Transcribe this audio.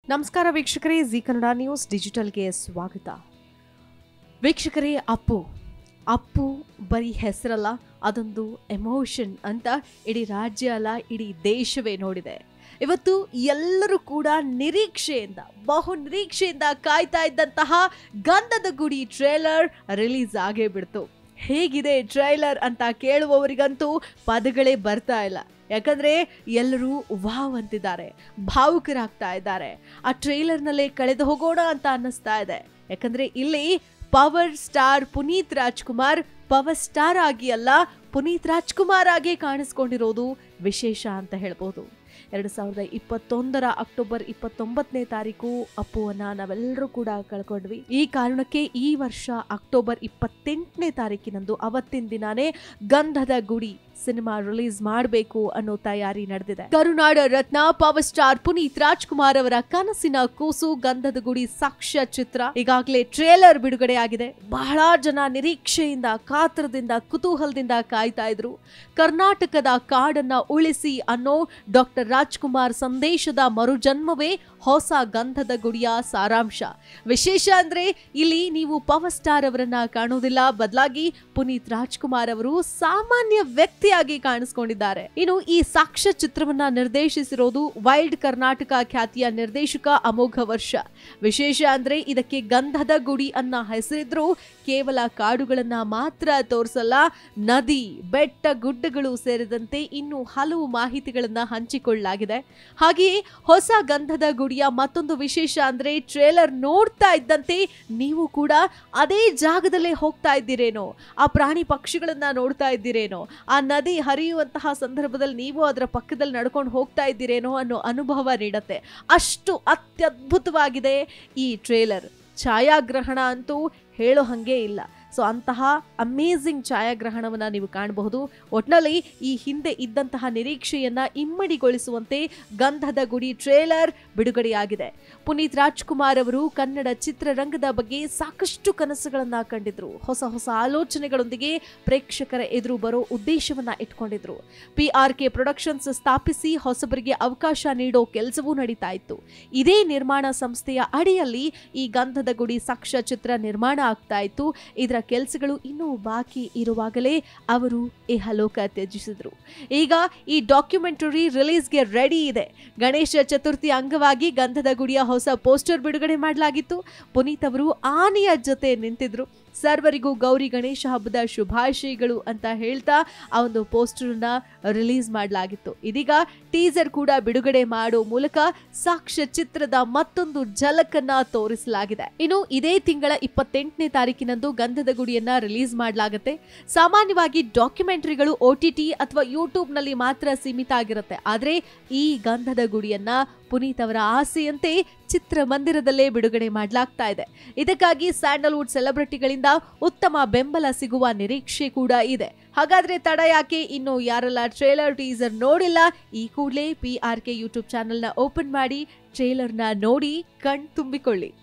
ನಮಸ್ಕಾರ ವೀಕ್ಷಕರೇ G Kannada news ಡಿಜಿಟಲ್ಗೆ ಸ್ವಾಗತ ವೀಕ್ಷಕರೇ ಅಪ್ಪು ಅಪ್ಪು ಬರೀ ಹೆಸರಲ್ಲ ಅದೊಂದು ಎಮೋಷನ್ ಅಂತ ಇಡೀ ರಾಜ್ಯ ಅಲ್ಲ ಇಡೀ ದೇಶವೇ ನೋಡಿದೆ ಇವತ್ತು ಎಲ್ಲರೂ ಕೂಡ ನಿರೀಕ್ಷೆಯಿಂದ ಬಹು ನಿರೀಕ್ಷೆಯಿಂದ ಕಾಯ್ತಾ ಇದ್ದಂತಹ ಗಂಧದ ಗುಡಿ ಟ್ರೇಲರ್ ರಿಲೀಸ್ ಆಗೇ ಬಿಡ್ತು ಹೇಗಿದೆ ಟ್ರೈಲರ್ ಅಂತ ಕೇಳುವವರಿಗಂತೂ ಪದಗಳೇ ಬರ್ತಾ ಇಲ್ಲ ಯಾಕಂದ್ರೆ ಎಲ್ಲರೂ ವಾವ್ ಅಂತಿದ್ದಾರೆ ಭಾವುಕರಾಗ್ತಾ ಇದ್ದಾರೆ ಆ ಟ್ರೈಲರ್ನಲ್ಲೇ ಕಳೆದು ಹೋಗೋಣ ಅಂತ ಅನ್ನಿಸ್ತಾ ಇದೆ ಯಾಕಂದ್ರೆ ಇಲ್ಲಿ power star Puneeth Rajkumar power star ಆಗಿ ಅಲ್ಲ ಪುನೀತ್ ರಾಜ್ಕುಮಾರ್ ಆಗಿ ಕಾಣಿಸ್ಕೊಂಡಿರೋದು ವಿಶೇಷ ಅಂತ ಹೇಳ್ಬೋದು ಎರಡು ಸಾವಿರದ ಇಪ್ಪತ್ತೊಂದರ ಅಕ್ಟೋಬರ್ ಇಪ್ಪತ್ತೊಂಬತ್ತನೇ ತಾರೀಕು ಅಪ್ಪುವನ್ನ ನಾವೆಲ್ಲರೂ ಕೂಡ ಕಳ್ಕೊಂಡ್ವಿ ಈ ಕಾರಣಕ್ಕೆ ಈ ವರ್ಷ ಅಕ್ಟೋಬರ್ ಇಪ್ಪತ್ತೆಂಟನೇ ತಾರೀಕಿನಂದು ಅವತ್ತಿನ ದಿನಾನೇ ಗಂಧದ ಗುಡಿ ಸಿನಿಮಾ ರಿಲೀಸ್ ಮಾಡಬೇಕು ಅನ್ನೋ ತಯಾರಿ ನಡೆದಿದೆ ಕರುನಾಡ ರತ್ನ ಪವರ್ ಸ್ಟಾರ್ ಪುನೀತ್ ರಾಜ್ಕುಮಾರ್ ಅವರ ಕನಸಿನ ಕೂಸು ಗಂಧದ ಗುಡಿ ಸಾಕ್ಷ್ಯ ಚಿತ್ರ ಈಗಾಗಲೇ ಟ್ರೇಲರ್ ಬಿಡುಗಡೆ ಆಗಿದೆ ಬಹಳ ಜನ ನಿರೀಕ್ಷೆಯಿಂದ ಕಾತರದಿಂದ ಕುತೂಹಲದಿಂದ ಕಾಯ್ತಾ ಇದ್ರು ಕರ್ನಾಟಕದ ಕಾಡನ್ನ ಉಳಿಸಿ ಅನ್ನೋ ಡಾಕ್ಟರ್ ರಾಜ್ಕುಮಾರ್ ಸಂದೇಶದ ಮರುಜನ್ಮವೇ ಹೊಸ ಗಂಧದ ಗುಡಿಯ ಸಾರಾಂಶ ವಿಶೇಷ ಅಂದ್ರೆ ಇಲ್ಲಿ ನೀವು ಪವರ್ ಸ್ಟಾರ್ ಅವರನ್ನ ಕಾಣೋದಿಲ್ಲ ಬದಲಾಗಿ ಪುನೀತ್ ರಾಜ್ಕುಮಾರ್ ಅವರು ಸಾಮಾನ್ಯ ವ್ಯಕ್ತಿಯಾಗಿ ಕಾಣಿಸ್ಕೊಂಡಿದ್ದಾರೆ ಇನ್ನು ಈ ಸಾಕ್ಷ್ಯ ಚಿತ್ರವನ್ನ ನಿರ್ದೇಶಿಸಿರೋದು ವೈಲ್ಡ್ ಕರ್ನಾಟಕ ಖ್ಯಾತಿಯ ನಿರ್ದೇಶಕ ಅಮೋಘ ವರ್ಷ ವಿಶೇಷ ಅಂದ್ರೆ ಇದಕ್ಕೆ ಗಂಧದ ಗುಡಿ ಅನ್ನ ಹೆಸರಿದ್ರು ಕೇವಲ ಕಾಡುಗಳನ್ನ ಮಾತ್ರ ತೋರಿಸಲ್ಲ ನದಿ ಬೆಟ್ಟ ಗುಡ್ಡಗಳು ಸೇರಿದಂತೆ ಇನ್ನು ಹಲವು ಮಾಹಿತಿಗಳನ್ನ ಹಂಚಿಕೊಳ್ಳಲಾಗಿದೆ ಹಾಗೆಯೇ ಹೊಸ ಗಂಧದ ಗುಡಿಯ ಮತ್ತೊಂದು ವಿಶೇಷ ಅಂದ್ರೆ ಟ್ರೇಲರ್ ನೋಡ್ತಾ ಇದ್ದಂತೆ ನೀವು ಕೂಡ ಅದೇ ಜಾಗದಲ್ಲೇ ಹೋಗ್ತಾ ಇದ್ದೀರೇನೋ ಆ ಪ್ರಾಣಿ ಪಕ್ಷಿಗಳನ್ನ ನೋಡ್ತಾ ಇದ್ದೀರೇನೋ ಆ ನದಿ ಹರಿಯುವಂತಹ ಸಂದರ್ಭದಲ್ಲಿ ನೀವು ಅದರ ಪಕ್ಕದಲ್ಲಿ ನಡ್ಕೊಂಡು ಹೋಗ್ತಾ ಇದ್ದೀರೇನೋ ಅನ್ನೋ ಅನುಭವ ನೀಡತ್ತೆ ಅಷ್ಟು ಅತ್ಯದ್ಭುತವಾಗಿದೆ ಈ ಟ್ರೇಲರ್ ಛಾಯಾಗ್ರಹಣ ಅಂತೂ ಹೇಳೋ ಹಾಗೆ ಇಲ್ಲ ಸೊ ಅಂತಹ ಅಮೇಝಿಂಗ್ ಛಾಯಾಗ್ರಹಣವನ್ನ ನೀವು ಕಾಣಬಹುದು ಒಟ್ನಲ್ಲಿ ಈ ಹಿಂದೆ ಇದ್ದಂತಹ ನಿರೀಕ್ಷೆಯನ್ನ ಇಮ್ಮಡಿಗೊಳಿಸುವಂತೆ ಗಂಧದ ಗುಡಿ ಟ್ರೇಲರ್ ಬಿಡುಗಡೆಯಾಗಿದೆ ಪುನೀತ್ ರಾಜ್ಕುಮಾರ್ ಅವರು ಕನ್ನಡ ಚಿತ್ರರಂಗದ ಬಗ್ಗೆ ಸಾಕಷ್ಟು ಕನಸುಗಳನ್ನ ಕಂಡಿದ್ರು ಹೊಸ ಹೊಸ ಆಲೋಚನೆಗಳೊಂದಿಗೆ ಪ್ರೇಕ್ಷಕರ ಎದುರು ಬರೋ ಉದ್ದೇಶವನ್ನ ಇಟ್ಕೊಂಡಿದ್ರು ಪಿ ಆರ್ ಕೆ ಪ್ರೊಡಕ್ಷನ್ಸ್ ಸ್ಥಾಪಿಸಿ ಹೊಸಬರಿಗೆ ಅವಕಾಶ ನೀಡೋ ಕೆಲಸವೂ ನಡೀತಾ ಇತ್ತು ಇದೇ ನಿರ್ಮಾಣ ಸಂಸ್ಥೆಯ ಅಡಿಯಲ್ಲಿ ಈ ಗಂಧದ ಗುಡಿ ಸಾಕ್ಷ್ಯ ಚಿತ್ರ ನಿರ್ಮಾಣ ಆಗ್ತಾ ಇತ್ತು ಇದರ ಕೆಲಸಗಳು ಇನ್ನೂ ಬಾಕಿ ಇರುವಾಗಲೇ ಅವರು ಇಹಲೋಕ ತ್ಯಜಿಸಿದ್ರು ಈಗ ಈ ಡಾಕ್ಯುಮೆಂಟರಿ ರಿಲೀಸ್ಗೆ ರೆಡಿ ಇದೆ ಗಣೇಶ ಚತುರ್ಥಿ ಅಂಗವಾಗಿ ಗಂಧದ ಗುಡಿಯ ಹೊಸ ಪೋಸ್ಟರ್ ಬಿಡುಗಡೆ ಮಾಡಲಾಗಿತ್ತು ಪುನೀತ್ ಅವರು ಆನೆಯ ಜೊತೆ ನಿಂತಿದ್ರು ಸರ್ವರಿಗೂ ಗೌರಿ ಗಣೇಶ ಹಬ್ಬದ ಶುಭಾಶಯಗಳು ಅಂತ ಹೇಳ್ತಾ ಆ ಒಂದು ಪೋಸ್ಟರ್ನ ರಿಲೀಸ್ ಮಾಡಲಾಗಿತ್ತು ಇದೀಗ ಟೀಸರ್ ಕೂಡ ಬಿಡುಗಡೆ ಮಾಡೋ ಮೂಲಕ ಸಾಕ್ಷ್ಯ ಚಿತ್ರದ ಮತ್ತೊಂದು ಝಲಕನ್ನ ತೋರಿಸಲಾಗಿದೆ ಇನ್ನು ಇದೇ ತಿಂಗಳ ಇಪ್ಪತ್ತೆಂಟನೇ ತಾರೀಕಿನಂದು ಗಂಧದ ಗುಡಿಯನ್ನ ರಿಲೀಸ್ ಮಾಡಲಾಗುತ್ತೆ ಸಾಮಾನ್ಯವಾಗಿ ಡಾಕ್ಯುಮೆಂಟರಿಗಳು ಒ ಟಿ ಟಿ ಅಥವಾ ಯೂಟ್ಯೂಬ್ ನಲ್ಲಿ ಮಾತ್ರ ಸೀಮಿತ ಆಗಿರುತ್ತೆ ಆದ್ರೆ ಈ ಗಂಧದ ಗುಡಿಯನ್ನ ಪುನೀತ್ ಅವರ ಆಸೆಯಂತೆ ಚಿತ್ರಮಂದಿರದಲ್ಲೇ ಬಿಡುಗಡೆ ಮಾಡಲಾಗ್ತಾ ಇದೆ ಇದಕ್ಕಾಗಿ ಸ್ಯಾಂಡಲ್ವುಡ್ ಸೆಲೆಬ್ರಿಟಿಗಳಿಂದ ಉತ್ತಮ ಬೆಂಬಲ ಸಿಗುವ ನಿರೀಕ್ಷೆ ಕೂಡ ಇದೆ ಹಾಗಾದ್ರೆ ತಡ ಯಾಕೆ ಇನ್ನು ಯಾರೆಲ್ಲ ಟ್ರೇಲರ್ ಟೀಸರ್ ನೋಡಿಲ್ಲ ಈ ಕೂಡಲೇ ಪಿ ಆರ್ ಕೆ ಯೂಟ್ಯೂಬ್ ಚಾನೆಲ್ನ ಓಪನ್ ಮಾಡಿ ಟ್ರೇಲರ್ನ ನೋಡಿ ಕಣ್ ತುಂಬಿಕೊಳ್ಳಿ